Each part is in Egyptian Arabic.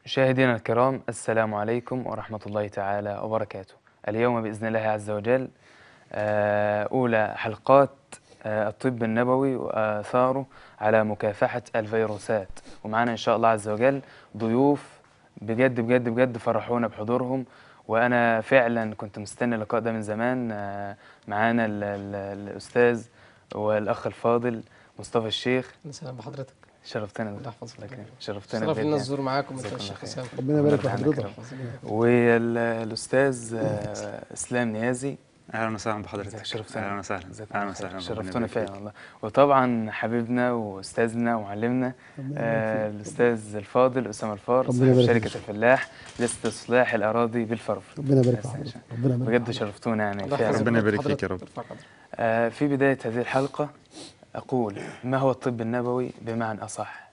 مشاهدينا الكرام السلام عليكم ورحمة الله تعالى وبركاته اليوم بإذن الله عز وجل آه، أولى حلقات آه، الطب النبوي وآثاره على مكافحة الفيروسات ومعنا إن شاء الله عز وجل ضيوف بجد بجد بجد فرحونا بحضورهم وأنا فعلا كنت مستني اللقاء ده من زمان آه، معانا ال- ال- الأستاذ والأخ الفاضل مصطفى الشيخ السلام بحضرتك شرفتنا الله يحفظك. لكن شرفتنا شرف بجد لنا يعني. الزور معاكم انت جزاكم الله والشيخ خير. حسام ربنا يبارك في ربنا حضرتك يكرمك. والاستاذ آه، اسلام نيازي اهلا وسهلا بحضرتك ازيك شرفتنا اهلا وسهلا جزاكم اهلا الله خير. وسهلا ربنا شرفتنا يبارك فعلا فيك. والله وطبعا حبيبنا واستاذنا ومعلمنا آه الاستاذ الفاضل اسامه الفار ربنا صاحب يبارك شركه فيك. الفلاح لاستصلاح الاراضي بالفرف ربنا يبارك في بس حضرتك عشان- ربنا يبارك بجد في شرفتونا يعني الله فعلا يحفظك. ربنا يبارك حضرتك فيك يا رب. ترفع قدرك. آه في بدايه هذه الحلقه اقول ما هو الطب النبوي بمعنى اصح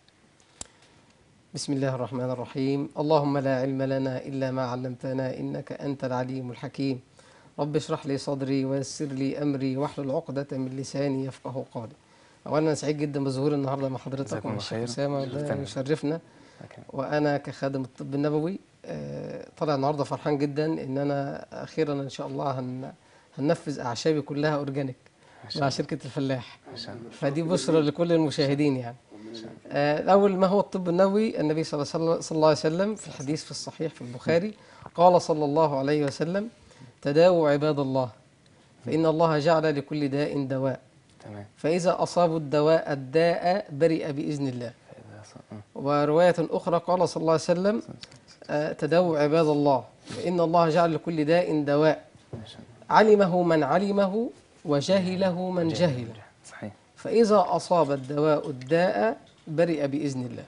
بسم الله الرحمن الرحيم اللهم لا علم لنا إلا ما علمتنا إنك أنت العليم الحكيم رب اشرح لي صدري ويسر لي أمري واحلل عقدة من لساني يفقه قولي أولا أنا سعيد جدا بظهور النهاردة مع حضرتك جزاكم ومع الله الشيخ خير. أسامة ده شرفتنا. يشرفنا لكن وأنا كخادم الطب النبوي آه، طالع النهاردة فرحان جدا إن أنا أخيرا إن شاء الله هن هننفذ أعشابي كلها أورجانيك مع شركة الفلاح ما شاء الله فدي بشرى لكل المشاهدين يعني آه، الأول ما هو الطب النبوي النبي صلى الله عليه وسلم- صلى الله عليه وسلم في الحديث في الصحيح في البخاري قال صلى الله عليه وسلم تداووا عباد الله فإن الله جعل لكل داء دواء تمام فإذا أصابوا الدواء الداء برئ بإذن الله فإذا ص- آه. ورواية أخرى قال صلى الله عليه وسلم آه، تداووا عباد الله فإن الله جعل لكل داء دواء ما شاء الله علمه من علمه وجهله من جهله صحيح فإذا أصاب الدواء الداء برئ بإذن الله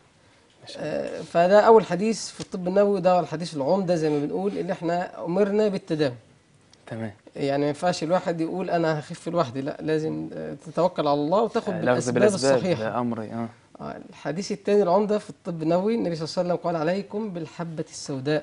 آه، فده أول حديث في الطب النبوي ده هو الحديث العمدة زي ما بنقول اللي احنا أمرنا بالتداوي تمام يعني ما ينفعش الواحد يقول أنا هخف لوحدي لا لازم آه، تتوكل على الله وتاخد آه، بالأسباب, بالاسباب الصحيحة ده امر اه آه، الحديث الثاني العمدة في الطب النبوي النبي صلى الله عليه وسلم قال عليكم بالحبة السوداء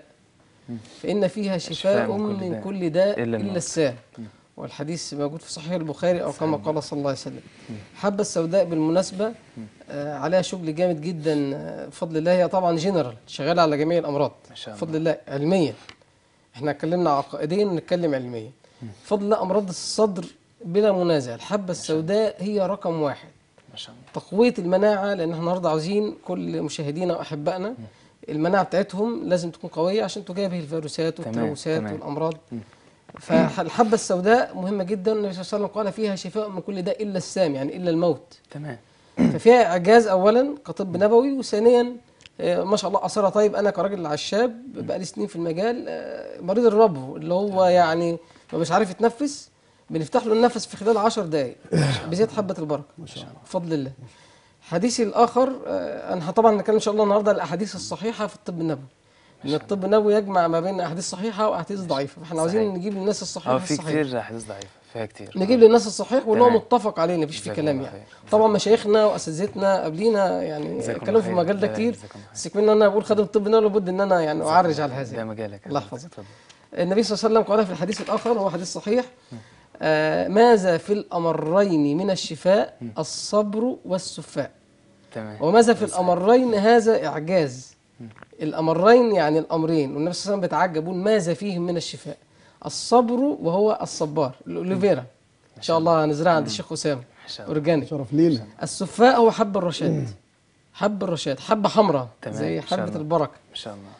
فإن فيها شفاء من كل داء إلا إلا الموت. السام والحديث موجود في صحيح البخاري أو كما قال صلى الله عليه وسلم الحبة السوداء بالمناسبة آه، عليها شغل جامد جدا آه، بفضل الله هي طبعا جنرال شغالة على جميع الأمراض ما شاء الله. بفضل الله علميا احنا اتكلمنا عقائديا ونتكلم علميا بفضل الله أمراض الصدر بلا منازع الحبة السوداء هي رقم واحد ما شاء الله تقوية المناعة لأن احنا النهارده عاوزين كل مشاهدينا وأحبائنا المناعة بتاعتهم لازم تكون قوية عشان تجابه الفيروسات تمام، والتلوثات تمام. والأمراض فالحبة السوداء مهمة جدا النبي صلى الله عليه وسلم قال فيها شفاء من كل داء إلا السام يعني إلا الموت تمام ففيها إعجاز أولا كطب نبوي وثانيا آه، ما شاء الله أثرها طيب أنا كراجل عشاب بقالي سنين في المجال آه، مريض الربو اللي هو يعني ما مش عارف يتنفس بنفتح له النفس في خلال 10 دقائق بزيت حبة البركة ما شاء الله بفضل الله حديثي الآخر آه، أنا طبعا هنتكلم إن شاء الله النهارده الأحاديث الصحيحة في الطب النبوي إن الطب النبوي يجمع ما بين أحاديث صحيحة وأحاديث ضعيفة فإحنا عاوزين صحيح. نجيب للناس الصحيحة اه في الصحيحة كتير احاديث ضعيفه فيها كتير نجيب للناس الصحيح واللي هو تمام. متفق عليه مفيش فيه جزاكم كلام الله يعني خير. طبعا مشايخنا واساتذتنا قبلينا يعني جزاكم اتكلموا في الله المجال ده خير. كتير جزاكم الله خير. بس كمان انا بقول خادم الطب ده لابد ان انا يعني اعرج على ده هذا مجالك الله يحفظك. اتفضل. النبي صلى الله عليه وسلم قال في الحديث الاخر وهو حديث صحيح آه ماذا في الامرين من الشفاء الصبر والسفاء تمام وماذا في الامرين هذا اعجاز الامرين يعني الامرين والنبي صلى الله عليه وسلم بيتعجب يقول ماذا فيهم من الشفاء الصبر وهو الصبار الاوليفيرا ان شاء الله هنزرعها عند الشيخ اسامه ما شاء الله اورجانيك شرف لينا السفاء هو حب الرشاد حب الرشاد حبة حمراء تمام، زي إن شاء حبة الله. البركة ما شاء الله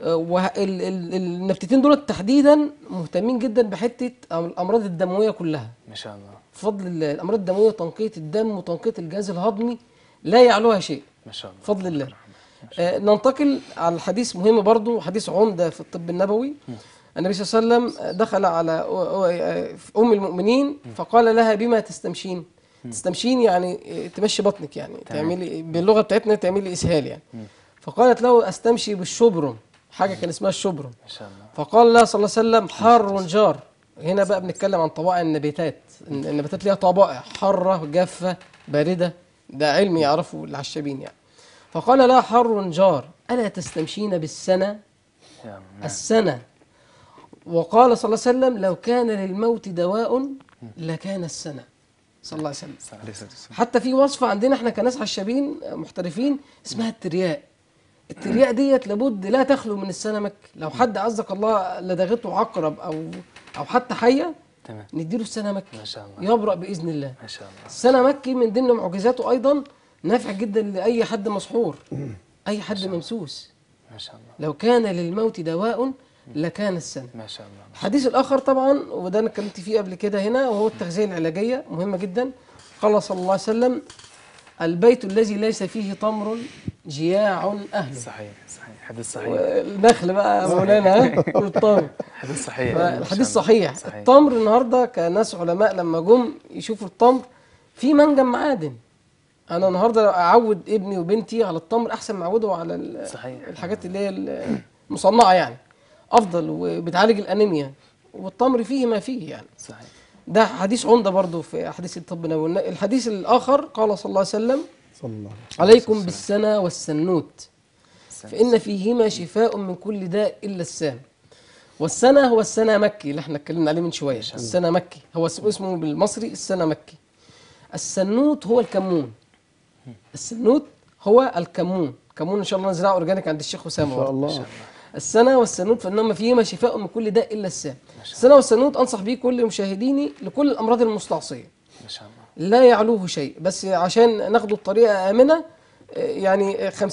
والنبتتين دول تحديدا مهتمين جدا بحتة الأمراض الدموية كلها ما شاء الله بفضل الله الأمراض الدموية وتنقية الدم وتنقية الجهاز الهضمي لا يعلوها شيء ما شاء الله بفضل الله آه، ننتقل على الحديث مهم برضو حديث عمدة في الطب النبوي النبي صلى الله عليه وسلم دخل على آه، أم المؤمنين فقال لها بما تستمشين تستمشين يعني آه، تمشي بطنك يعني تعملي باللغة بتاعتنا تعملي إسهال يعني فقالت له أستمشي بالشبرم حاجة كان اسمها الشبرم ما شاء الله فقال الله صلى الله عليه وسلم حار جار هنا بقى بنتكلم عن طبائع النباتات النباتات ليها طبائع حارة جافة باردة ده علم يعرفه العشابين يعني فقال لا حر جار ألا تستمشين بالسنة يا نعم. السنة وقال صلى الله عليه وسلم لو كان للموت دواء لكان السنة صلى الله عليه وسلم عليه الصلاة والسلام. حتى في وصفة عندنا احنا كناس عشابين محترفين اسمها الترياء الترياق ديت لابد لا تخلو من السنمك لو حد عزك الله لدغته عقرب او او حتى حيه تمام نديله السنمك ما شاء الله يبرأ باذن الله ما شاء الله السنمكي من ضمن معجزاته ايضا نافع جدا لاي حد مسحور اي حد ممسوس ما شاء الله لو كان للموت دواء لكان السنة ما شاء الله الحديث الآخر طبعا وده أنا اتكلمت فيه قبل كده هنا وهو التغذية العلاجية مهمة جدا قال صلى الله عليه وسلم البيت الذي ليس فيه تمر جياع أهله صحيح صحيح حديث صحيح النخل بقى يا مولانا ها والتمر حديث صحيح ما الحديث شاء الله. صحيح صحيح التمر النهارده كناس علماء لما جم يشوفوا التمر في منجم معادن انا النهارده اعود ابني وبنتي على التمر احسن ما اعوده على ال- صحيح. الحاجات اللي هي المصنعه يعني افضل وبتعالج الانيميا والتمر فيه ما فيه يعني صحيح ده حديث عمده برضه في احاديث الطب النبوي الحديث الاخر قال صلى الله عليه وسلم صلى الله عليه وسلم عليكم بالسنة والسنوت السنة. فإن فيهما شفاء من كل داء إلا السام والسنة هو السنة مكي اللي احنا اتكلمنا عليه من شوية السنة مكي هو اسمه اسمه بالمصري السنة مكي السنوت هو الكمون السنوت هو الكمون كمون إن شاء الله نزرعه أورجانيك عند الشيخ ان أسامة شاء برضه. الله السنة والسنوت فإنما فيهما شفاء من كل داء إلا السام السنة والسنوت أنصح به كل مشاهديني لكل الأمراض المستعصية ما شاء الله لا يعلوه شيء بس عشان ناخده بطريقة آمنة آه، يعني 50%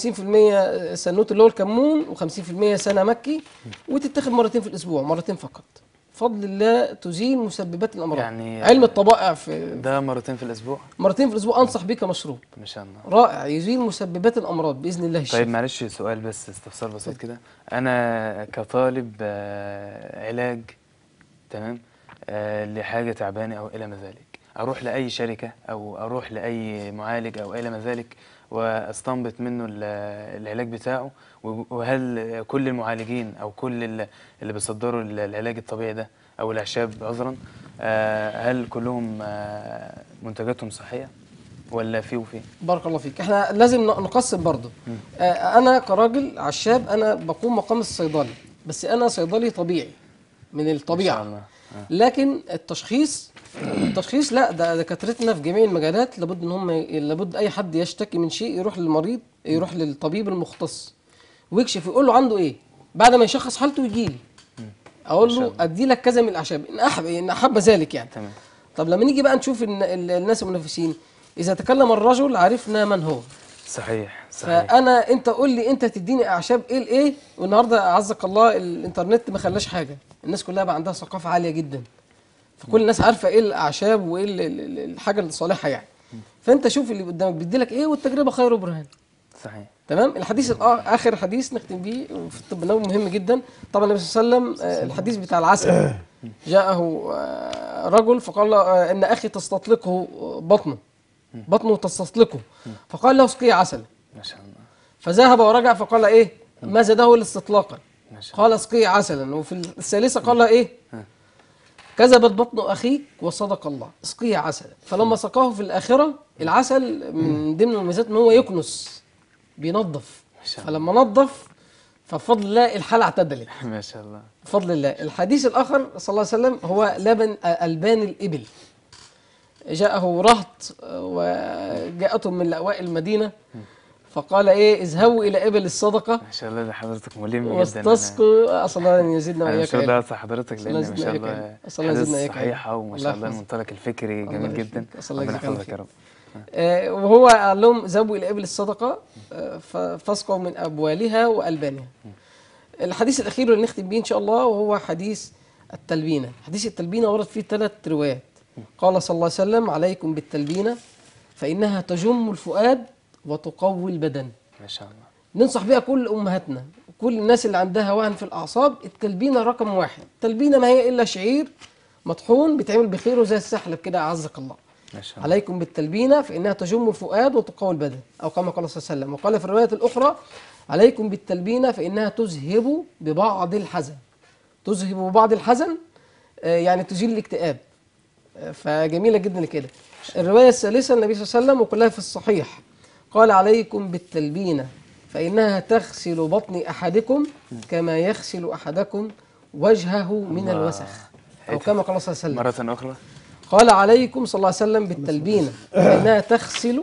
سنوت اللي هو الكمون و50% سنة مكي وتتاخد مرتين في الأسبوع مرتين فقط بفضل الله تزيل مسببات الأمراض يعني- علم الطبائع في ده مرتين في الاسبوع مرتين في الأسبوع أنصح بيه كمشروب ما شاء الله رائع يزيل مسببات الأمراض بإذن الله طيب الشفاء معلش سؤال بس استفسار بسيط كده انا كطالب آه، علاج تمام آه، لحاجه تعبانه او الى ما ذلك اروح لاي شركه او اروح لاي معالج او الى ما ذلك واستنبط منه ال- العلاج بتاعه و- وهل كل المعالجين او كل ال- اللي بيصدروا ال- العلاج الطبيعي ده او الاعشاب عذرا آه، هل كلهم آه، منتجاتهم صحيه ولا في وفي بارك الله فيك احنا لازم ن- نقسم برضه آه انا كراجل عشاب انا بقوم مقام الصيدلي بس انا صيدلي طبيعي من ان الطبيعه شاء الله آه. لكن التشخيص التشخيص لا ده دكاترتنا في جميع المجالات لابد ان هم لابد اي حد يشتكي من شيء يروح للمريض يروح للطبيب المختص ويكشف يقول له عنده ايه بعد ما يشخص حالته يجي لي اقول ما شاء له الله. ادي لك كذا من الاعشاب ان احب ان احب ذلك يعني تمام طب لما نيجي بقى نشوف الن- ال- الناس المنافسين اذا تكلم الرجل عرفنا من هو صحيح صحيح فانا انت قول لي انت تديني اعشاب ايه لايه والنهارده اعزك الله الانترنت ما خلاش حاجه الناس كلها بقى عندها ثقافه عاليه جدا فكل الناس عارفه ايه الاعشاب وايه ال- ال- ال- الحاجه الصالحه يعني فانت شوف اللي قدامك بيدي لك ايه والتجربه خير برهان صحيح تمام الحديث الآ- اخر حديث نختم بيه في الطب النبوي مهم جدا طبعا النبي صلى الله عليه وسلم آه، الحديث بتاع العسل جاءه آه، رجل فقال له آه، ان اخي تستطلقه بطنه بطنه تستطلقه فقال له اسقيه عسل ما شاء الله فذهب ورجع فقال ايه ما زاده الا استطلاقا ما شاء الله قال اسقيه عسلا وفي الثالثه قال له ايه كذبت بطن اخيك وصدق الله اسقيه عسلا فلما سقاه في الاخره العسل من ضمن المميزات ان هو يكنس بينظف ما شاء الله فلما نظف فبفضل الله الحاله اعتدلت ما شاء الله بفضل الله الحديث الآخر صلى الله عليه وسلم هو لبن ألبان الإبل جاءه رهط وجاءتهم من لأواء المدينة فقال إيه اذهبوا إلى إبل الصدقة ما شاء الله ده حضرتك ملم جدا واستسقوا أسأل الله أن يزيدنا انا وإياك مش علما. ده حضرتك أسأل الله لان ما شاء يزيدنا الله إياك علما. أسأل الله حدث يزيدنا إياك علما. صحيحه وما الله شاء الله يحفظك. المنطلق الفكري الله جميل يبارك جدا فيك. أسأل الله ربنا يجزيك عنك يحفظك يا رب آه، وهو قال لهم ذهبوا إلى إبل الصدقة آه، ف- فاسقوا من أبوالها وألبانها الحديث الأخير اللي نختم بيه إن شاء الله وهو حديث التلبينة حديث التلبينة ورد فيه ثلاث روايات قال صلى الله عليه وسلم عليكم بالتلبينة فإنها تجم الفؤاد وتقوي البدن ما شاء الله ننصح بها كل امهاتنا وكل الناس اللي عندها وهن في الاعصاب التلبينه رقم واحد التلبينه ما هي الا شعير مطحون بيتعمل بخير زي السحلب كده اعزك الله ما شاء الله عليكم بالتلبينه فانها تجم الفؤاد وتقوي البدن او كما قال صلى الله عليه وسلم وقال في الروايه الاخرى عليكم بالتلبينه فانها تذهب ببعض الحزن تذهب ببعض الحزن آه، يعني تزيل الاكتئاب آه، فجميله جدا كده الروايه الثالثه النبي صلى الله عليه وسلم وكلها في الصحيح قال عليكم بالتلبينه فانها تغسل بطن احدكم كما يغسل احدكم وجهه من الله. الوسخ او كما قال صلى الله عليه وسلم مرة أخرى قال عليكم صلى الله عليه وسلم بالتلبينة فإنها تغسل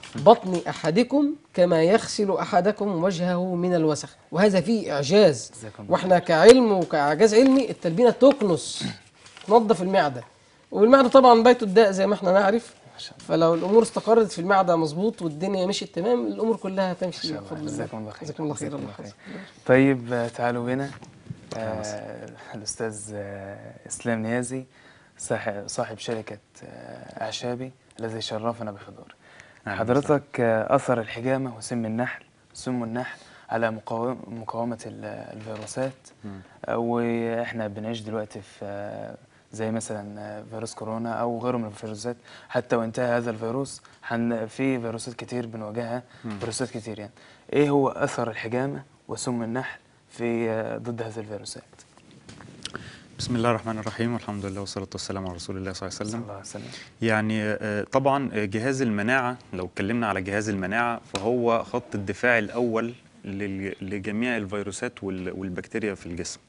بطن أحدكم كما يغسل أحدكم وجهه من الوسخ وهذا فيه إعجاز جزاكم الله واحنا كعلم وكإعجاز علمي التلبينة تكنس تنظف المعدة والمعدة طبعا بيت الداء زي ما احنا نعرف ما شاء الله فلو الامور استقرت في المعده مظبوط والدنيا مشيت تمام الامور كلها تمشي ما شاء الله بفضل الله جزاكم الله خير جزاكم الله خير جزاكم الله الله يحفظك طيب آه، تعالوا بنا آه الأستاذ آه إسلام نيازي صاحب, صاحب شركة آه أعشابي الذي شرفنا بحضوره أهلا حضرتك آه أثر الحجامة وسم النحل سم النحل على مقاوم مقاومة ال- الفيروسات آه وإحنا بنعيش دلوقتي في آه زي مثلا آه، فيروس كورونا أو غيره من الفيروسات حتى وانتهى هذا الفيروس حن في فيروسات كتير بنواجهها فيروسات كتير يعني إيه هو أثر الحجامة وسم النحل في آه، ضد هذه الفيروسات بسم الله الرحمن الرحيم والحمد لله والصلاة والسلام على رسول الله صلى الله عليه صلى وسلم الله عليه وسلم يعني آه، طبعا آه، جهاز المناعة لو اتكلمنا على جهاز المناعة فهو خط الدفاع الأول لل- لجميع الفيروسات وال- والبكتيريا في الجسم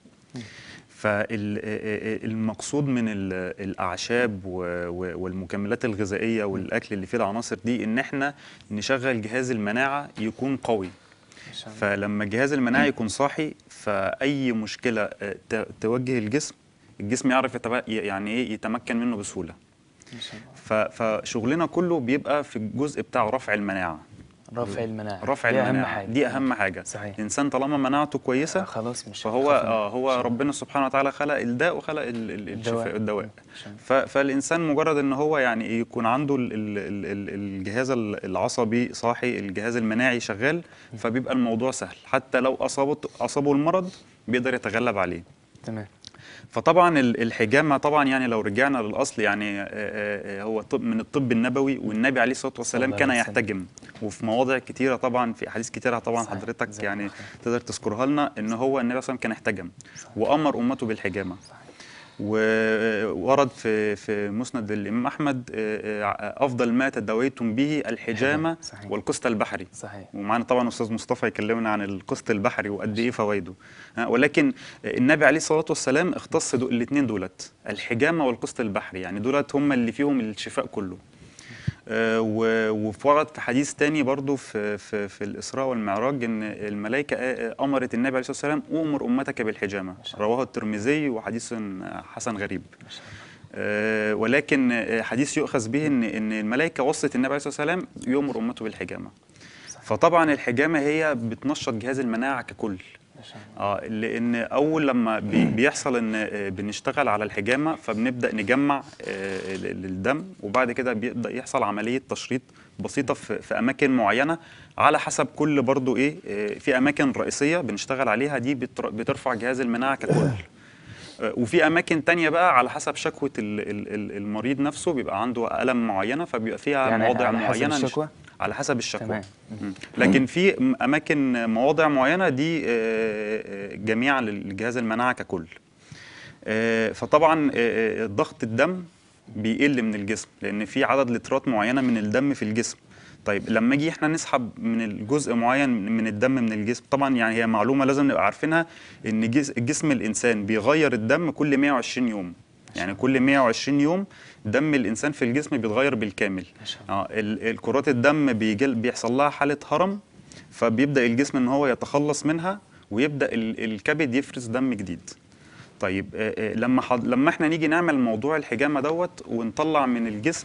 فالمقصود من ال- الأعشاب و- و- والمكملات الغذائية والأكل اللي فيه العناصر دي إن احنا نشغل جهاز المناعة يكون قوي ما شاء الله فلما الجهاز المناعي يكون صاحي فأي مشكلة آه، ت- توجه الجسم الجسم يعرف يتب... يعني ايه يتمكن منه بسهولة ما شاء الله ف... فشغلنا كله بيبقى في الجزء بتاع رفع المناعة رفع المناعة رفع دي المناعة أهم حاجة دي أهم حاجة صحيح. الإنسان طالما مناعته آه، كويسة خلاص مش فهو هيخاف اه منه. هو ربنا سبحانه وتعالى خلق الداء وخلق ال- ال- الشفاء الدواء عشان- ف- فالانسان مجرد ان هو يعني يكون عنده ال- ال- ال- ال- الجهاز ال- العصبي صاحي الجهاز المناعي شغال فبيبقى الموضوع سهل حتى لو اصابته اصابه المرض بيقدر يتغلب عليه تمام فطبعا ال- الحجامه طبعا يعني لو رجعنا للاصل يعني آه، آه، آه، هو طب من الطب النبوي والنبي عليه الصلاه والسلام الله كان عليه وسلم. يحتجم وفي مواضع كتيره طبعا في احاديث كتيره طبعا صحيح. حضرتك جزاك يعني الله خير. تقدر تذكرها لنا ان هو النبي صلى الله عليه وسلم كان احتجم وامر امته بالحجامه صحيح. وورد في في مسند الامام احمد آه، آه، افضل ما تداويتم به الحجامه صحيح. والقسط البحري صحيح ومعانا طبعا استاذ مصطفى يكلمنا عن القسط البحري وقد ايه فوائده ها، ولكن النبي عليه الصلاه والسلام اختص الاثنين دولت الحجامه والقسط البحري يعني دولت هم اللي فيهم الشفاء كله آه، و- وفي ورد في حديث تاني برضو في في في الاسراء والمعراج ان الملائكه آه، آه، امرت النبي عليه الصلاه والسلام امر امتك بالحجامه رواه الترمذي وحديث آه، حسن غريب ما شاء الله آه، ولكن آه، حديث يؤخذ به ان ان الملائكه وصت النبي عليه الصلاه والسلام يؤمر امته بالحجامه فطبعا الحجامه هي بتنشط جهاز المناعه ككل ما شاء الله اه لان اول لما بي- بيحصل ان آه، بنشتغل على الحجامه فبنبدا نجمع آه، ال- ال- الدم وبعد كده بيبدا يحصل عمليه تشريط بسيطه في في اماكن معينه على حسب كل برضو ايه آه، في اماكن رئيسيه بنشتغل عليها دي بتر- بترفع جهاز المناعه ككل آه، وفي اماكن تانية بقى على حسب شكوى ال- ال- ال- المريض نفسه بيبقى عنده الم معينه فبيبقى فيها يعني مواضع على حسب معينه نش- الشكوى؟ على حسب الشكوى تمام. مم. لكن في م- اماكن مواضع معينه دي آه، آه، جميعا لجهاز المناعه ككل آه، فطبعا آه، آه، ضغط الدم بيقل من الجسم لان في عدد لترات معينه من الدم في الجسم طيب لما اجي احنا نسحب من الجزء معين من الدم من الجسم طبعا يعني هي معلومه لازم نبقى عارفينها ان جس- جسم الانسان بيغير الدم كل 120 يوم يعني كل 120 يوم دم الانسان في الجسم بيتغير بالكامل ما شاء الله اه ال- الكرات الدم بيجي بيحصل لها حاله هرم فبيبدا الجسم ان هو يتخلص منها ويبدا ال- الكبد يفرز دم جديد طيب آه، آه، لما حض... لما احنا نيجي نعمل موضوع الحجامه دوت ونطلع من الجسم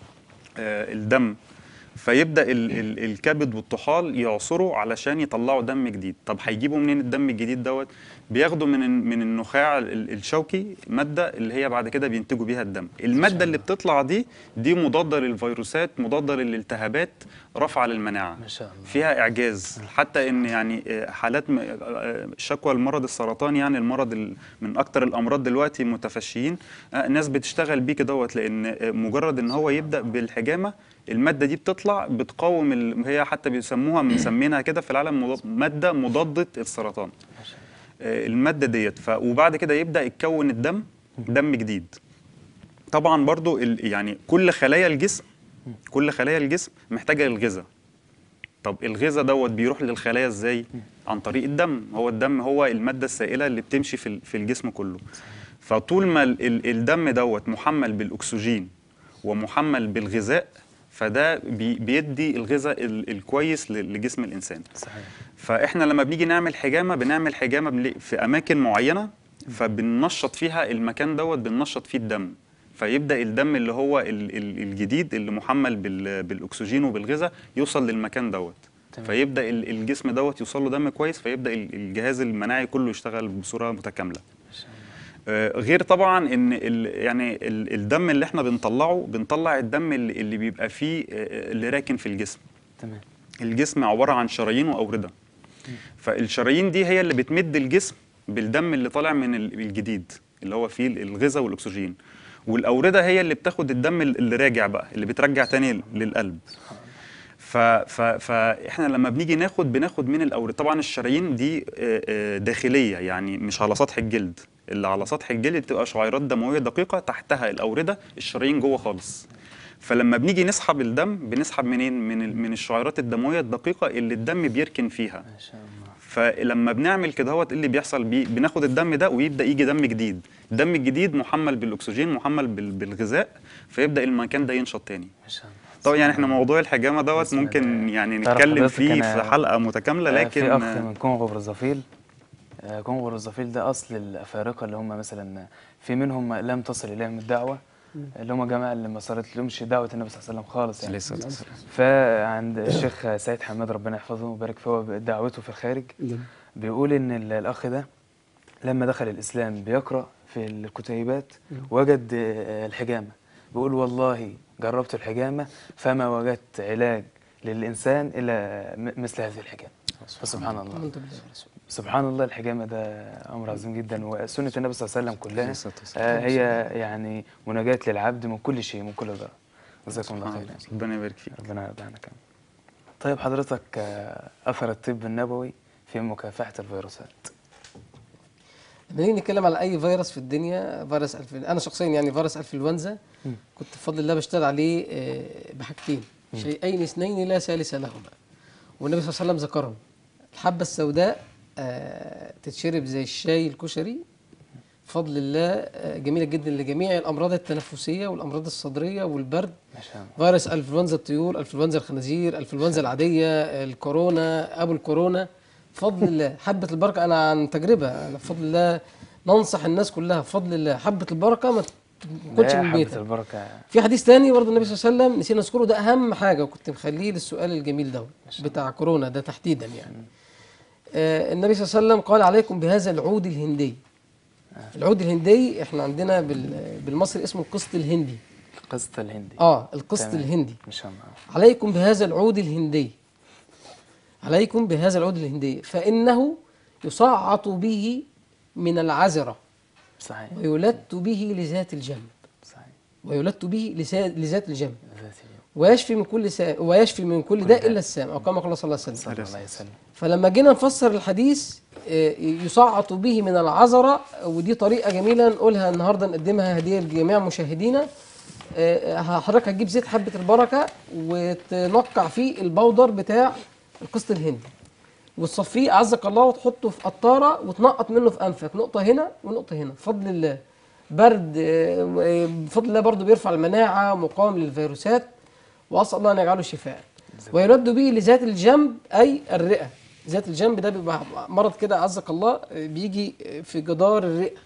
آه، الدم فيبدا ال ال الكبد والطحال يعصروا علشان يطلعوا دم جديد طب هيجيبوا منين الدم الجديد دوت بياخدوا من ال- من النخاع ال- الشوكي ماده اللي هي بعد كده بينتجوا بيها الدم الماده اللي بتطلع دي دي مضاده للفيروسات مضاده للالتهابات رافعه للمناعه ما شاء الله فيها اعجاز حتى ان يعني آه، حالات م- آه، شكوى المرض السرطان يعني المرض ال- من اكتر الامراض دلوقتي متفشيين آه، ناس بتشتغل بيه دوت لان آه، مجرد ان هو يبدا بالحجامه الماده دي بتطلع بتقاوم ال- هي حتى بيسموها مسمينها كده في العالم مضاد- ماده مضاده السرطان ما شاء الله آه، الماده ديت ف- وبعد كده يبدا يتكون الدم دم جديد طبعا برضو ال- يعني كل خلايا الجسم كل خلايا الجسم محتاجه للغذاء طب الغذاء دوت بيروح للخلايا ازاي عن طريق الدم هو الدم هو الماده السائله اللي بتمشي في ال- في الجسم كله فطول ما ال- ال- الدم دوت محمل بالاكسجين ومحمل بالغذاء فده بي بيدي الغذاء ال- الكويس ل- لجسم الانسان صحيح فاحنا لما بنيجي نعمل حجامه بنعمل حجامه بنلاقي في اماكن معينه فبننشط فيها المكان دوت بننشط فيه الدم فيبدا الدم اللي هو ال- ال- الجديد اللي محمل بال- بالاكسجين وبالغذاء يوصل للمكان دوت تمام. فيبدا ال- الجسم دوت يوصل له دم كويس فيبدا ال- الجهاز المناعي كله يشتغل بصوره متكامله ما شاء الله آه، غير طبعا ان ال يعني ال الدم اللي احنا بنطلعه بنطلع الدم اللي, اللي بيبقى فيه آه، اللي راكن في الجسم تمام الجسم عباره عن شرايين واورده فالشرايين دي هي اللي بتمد الجسم بالدم اللي طالع من ال- الجديد اللي هو فيه الغذاء والاكسجين والاورده هي اللي بتاخد الدم اللي راجع بقى اللي بترجع تاني للقلب ف ف فاحنا لما بنيجي ناخد بناخد من الاورده طبعا الشرايين دي آه، آه، داخليه يعني مش على سطح الجلد اللي على سطح الجلد بتبقى شعيرات دمويه دقيقه تحتها الاورده الشرايين جوه خالص فلما بنيجي نسحب الدم بنسحب منين من ال- من الشعيرات الدمويه الدقيقه اللي الدم بيركن فيها ما شاء الله فلما بنعمل كده هوت إيه اللي بيحصل بي بناخد الدم ده ويبدا يجي دم جديد الدم الجديد محمل بالاكسجين محمل بال- بالغذاء فيبدا المكان ده ينشط تاني ما شاء الله طبعا يعني احنا موضوع الحجامه دوت بسم ممكن الله. يعني تعرف نتكلم حضرتك فيه أنا- في حلقه متكامله آه، لكن في اخ آه، من كونغو برزافيل آه، كونغو برزافيل ده اصل الافارقه اللي هم مثلا في منهم لم تصل اليهم الدعوه اللي هم جماعه اللي ما صارت لهمش دعوه النبي صلى الله عليه وسلم خالص يعني فعند الشيخ سيد حماد ربنا يحفظه ويبارك فيه هو دعوته في الخارج بيقول ان ال- الاخ ده لما دخل الاسلام بيقرا في الكتيبات وجد آه، الحجامه بيقول والله جربت الحجامه فما وجدت علاج للانسان الا م- مثل هذه الحجامه فسبحان الله آمنت بالله ورسوله سبحان الله الحجامه ده امر عظيم جدا وسنه النبي صلى الله عليه وسلم كلها الصلاة والسلام. آه، هي يعني مناجاه للعبد من كل شيء من كل ضرر جزاكم الله سبحان خيرا الله. ربنا يبارك فيك ربنا يرضى عنك طيب حضرتك آه، اثر الطب النبوي في مكافحه الفيروسات لما نيجي نتكلم على اي فيروس في الدنيا فيروس الف انا شخصيا يعني فيروس انفلونزا كنت بفضل الله بشتغل عليه آه، بحاجتين شيئين اثنين لا ثالث لهما والنبي صلى الله عليه وسلم ذكرهم الحبه السوداء آه، تتشرب زي الشاي الكشري بفضل الله آه، جميله جدا لجميع الامراض التنفسيه والامراض الصدريه والبرد ما شاء الله فيروس انفلونزا الطيور انفلونزا الخنازير انفلونزا العاديه الكورونا ابو الكورونا بفضل الله حبه البركه انا عن تجربه انا بفضل الله ننصح الناس كلها بفضل الله حبه البركه ما تكونش لا من حبة بيتك البركه في حديث تاني برضه النبي صلى الله عليه وسلم نسينا نذكره ده اهم حاجه وكنت مخليه للسؤال الجميل ده بتاع كورونا ده تحديدا يعني آه النبي صلى الله عليه وسلم قال عليكم بهذا العود الهندي العود الهندي احنا عندنا بال- بالمصري اسمه القسط الهندي القسط الهندي اه القسط تمام. الهندي ما شاء الله عليكم بهذا العود الهندي عليكم بهذا العود الهندي فإنه يصعط به من العذرة صحيح ويلت به لذات الجنب صحيح ويلت به لسا- لذات الجنب ذات اليوم ويشفي من كل سا... ويشفي من كل داء إلا السام أو كما قال صلى الله عليه وسلم صلى الله عليه وسلم فلما جينا نفسر الحديث آه، يصعط به من العذرة ودي طريقة جميلة نقولها النهاردة نقدمها هدية لجميع مشاهدينا آه، حضرتك هتجيب زيت حبة البركة وتنقع فيه البودر بتاع القسط الهندي وتصفيه أعزك الله وتحطه في قطارة وتنقط منه في أنفك نقطة هنا ونقطة هنا بفضل الله برد آه، آه، بفضل الله برضه بيرفع المناعة مقاوم للفيروسات وأسأل الله أن يجعله شفاء ويرد به لذات الجنب أي الرئة ذات الجنب ده بيبقى مرض كده عزك الله آه، بيجي في جدار الرئة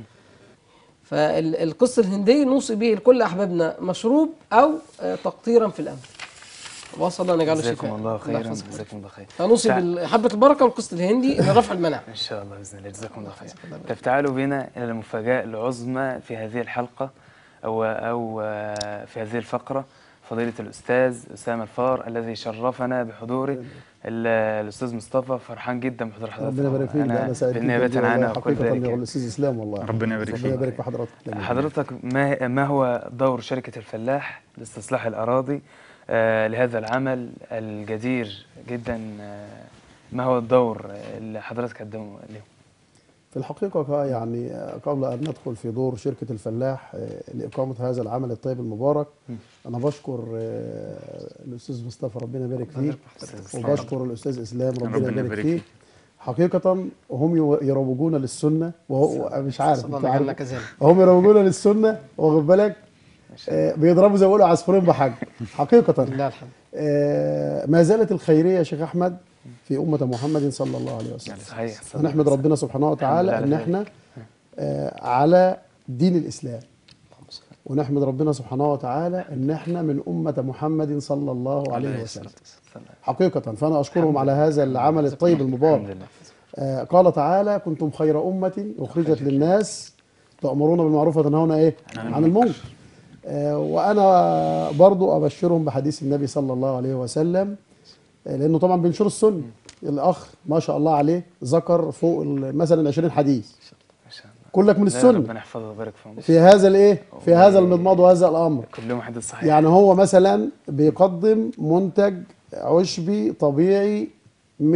فالقصة الهندية نوصي به لكل أحبابنا مشروب أو آه، تقطيرا في الأنف وأسأل الله أن يجعله شفاء جزاكم الله خيرا يحفظكم. جزاكم الله خير فنوصي تع- بحبة البركة والقسط الهندي لرفع المناعة ان شاء الله باذن الله جزاكم الله خير طيب تعالوا بنا الى المفاجاه العظمى في هذه الحلقه او او آه، في هذه الفقره فضيله الاستاذ اسامه الفار الذي شرفنا بحضوره ال- الاستاذ مصطفى فرحان جدا بحضور حضرتك ربنا يبارك فيك ده انا سعيد بالنيابه جداً بالنيابه عننا والله وكل حقيقه يا ذلك الاستاذ اسلام والله ربنا يبارك ربنا فيك يبارك في حضرتك حضرتك ما ما هو دور شركه الفلاح لاستصلاح الاراضي آه، لهذا العمل الجدير جدا آه، ما هو الدور اللي حضرتك قدمه لهم في الحقيقه يعني قبل ان ندخل في دور شركه الفلاح آه، لاقامه هذا العمل الطيب المبارك انا بشكر آه، الاستاذ مصطفى ربنا يبارك فيه وبشكر الاستاذ اسلام ربنا ربنا يبارك يبارك فيه فيك. حقيقة هم يو- يروجون للسنة وهو مش عارف أسأل الله انت أن يجعلنا عارف كذلك هم يروجون للسنة واخد بالك آه، بيضربوا زي ما بيقولوا عصفورين بحجر حقيقه لله الحمد آه، ما زالت الخيريه يا شيخ احمد في امه محمد صلى الله عليه وسلم صحيح ونحمد ربنا سبحانه وتعالى الحمد ان لله. احنا آه، على دين الاسلام ونحمد ربنا سبحانه وتعالى ان احنا من امه محمد صلى الله عليه وسلم حقيقه فانا اشكرهم على هذا العمل الطيب الحمد المبارك لله آه، قال تعالى كنتم خير امه اخرجت للناس تامرون بالمعروف وتنهون ايه عن المنكر آه، وانا برضو ابشرهم بحديث النبي صلى الله عليه وسلم آه، لانه طبعا بينشر السنه الاخ ما شاء الله عليه ذكر فوق ال- مثلا 20 حديث ما شاء الله كلك من لا، السنه ربنا يحفظه ويبارك فيهم في هذا الايه في هذا المضمض وهذا الامر كلهم حديث صحيح يعني هو مثلا بيقدم منتج عشبي طبيعي 100%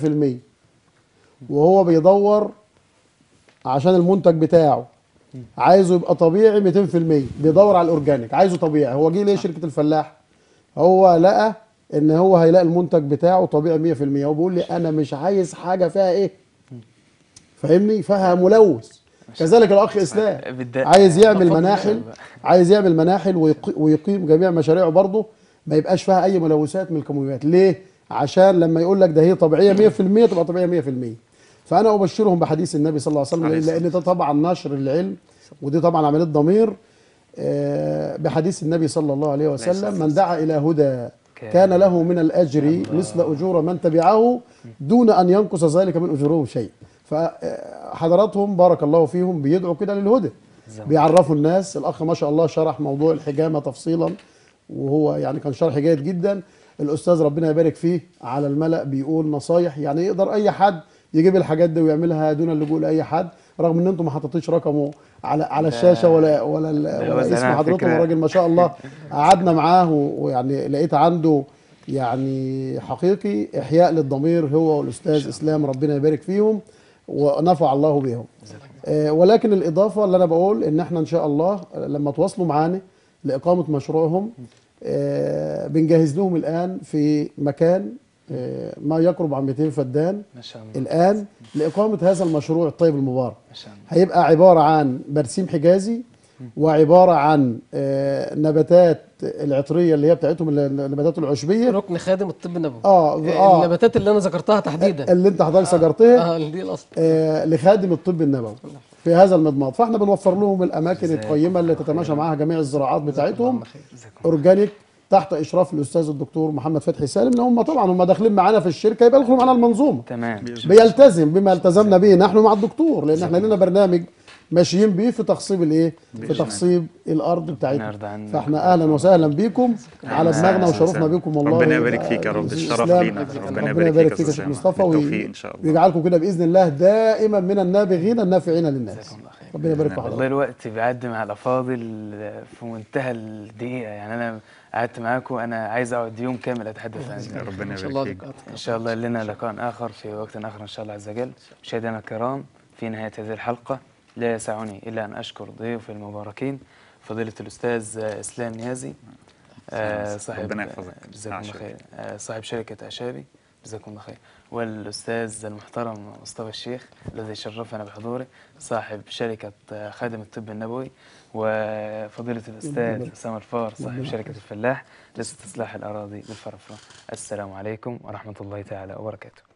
وهو بيدور عشان المنتج بتاعه عايزه يبقى طبيعي 200% بيدور على الاورجانيك عايزه طبيعي هو جه ليه شركه الفلاح هو لقى ان هو هيلاقي المنتج بتاعه طبيعي 100% هو بيقول لي انا مش عايز حاجه فيها ايه فاهمني فيها ملوث كذلك الاخ اسلام بالدقة. عايز يعمل بفضل مناحل الله. عايز يعمل مناحل ويق- ويقيم جميع مشاريعه برضه ما يبقاش فيها اي ملوثات من الكيماويات ليه عشان لما يقول لك ده هي طبيعيه 100% تبقى طبيعيه 100% فانا ابشرهم بحديث النبي صلى الله عليه وسلم عليه لان لأن ده طبعا نشر العلم ودي طبعا عمليه ضمير آه، بحديث النبي صلى الله عليه وسلم من دعا الى هدى كان له من الاجر مثل اجور من تبعه دون ان ينقص ذلك من اجورهم شيء فحضراتهم بارك الله فيهم بيدعوا كده للهدى زم. بيعرفوا الناس الاخ ما شاء الله شرح موضوع الحجامه تفصيلا وهو يعني كان شرح جيد جدا الاستاذ ربنا يبارك فيه على الملا بيقول نصايح يعني يقدر اي حد يجيب الحاجات دي ويعملها دون اللجوء لاي حد رغم ان انتم ما حطيتوش رقمه على على ده- الشاشه ولا ولا, ال- ده ولا وزن اسم على حضرتكم فكرة. الراجل ما شاء الله قعدنا معاه و- ويعني لقيت عنده يعني حقيقي احياء للضمير هو والاستاذ اسلام ربنا يبارك فيهم ونفع الله بهم آه، ولكن الاضافه اللي انا بقول ان احنا ان شاء الله لما تواصلوا معانا لاقامه مشروعهم آه، بنجهز لهم الان في مكان آه، ما يقرب عن 200 فدان ما شاء الله الان لاقامه هذا المشروع الطيب المبارك ما شاء الله هيبقى عباره عن برسيم حجازي وعباره عن آه، نباتات العطريه اللي هي بتاعتهم ال- النباتات العشبيه ركن خادم الطب النبوي اه آه، اه النباتات اللي انا ذكرتها تحديدا اللي انت حضرتك سجرتها اه دي الاصل آه، لخادم الطب النبوي في هذا المضمار فاحنا بنوفر لهم الاماكن جزاك القيمه اللي تتماشى معاها جميع الزراعات بتاعتهم جزاكم اورجانيك تحت اشراف الاستاذ الدكتور محمد فتحي سالم ان هم طبعا هم داخلين معانا في الشركه يبقى يدخلوا معانا المنظومه تمام بيلتزم بما التزمنا به نحن مع الدكتور لان احنا لنا برنامج ماشيين بيه في تخصيب الايه في تخصيب الارض بتاعتنا نرضى عنك. فاحنا اهلا وسهلا بيكم على أهلاً دماغنا وسهلاً. وشرفنا بيكم والله ربنا يبارك فيك يا رب الأستاذ الشرف إسلام، لينا ربنا ربنا يبارك يبارك فيك يا فيك يا أستاذ شيخ سامح. مصطفى بالتوفيق وي- ان شاء الله ويجعلكم كده باذن الله دائما من النابغين النافعين للناس جزاكم الله خير ربنا يبارك في والله حضرتك الوقت بيعدي مع الافاضل في منتهى الدقيقه يعني انا قعدت معاكم انا عايز اقعد يوم كامل اتحدث عن ذلك ربنا ان شاء الله يبارك فيك تبقى- ان شاء الله لنا لقاء اخر في وقت اخر ان شاء الله عز وجل مشاهدينا الكرام في نهايه هذه الحلقه لا يسعني الا ان اشكر ضيوفي المباركين فضيله الاستاذ اسلام نيازي آه، صاحب ربنا يحفظك. جزاكم الله عاشر. خير آه، صاحب شركه اعشابي جزاكم الله خير والاستاذ المحترم مصطفى الشيخ الذي شرفنا بحضوره صاحب شركه آه، خادم الطب النبوي وفضيله الاستاذ اسامه الفار صاحب شركه الفلاح لاستصلاح الاراضي بالفرافره السلام عليكم ورحمه الله تعالى وبركاته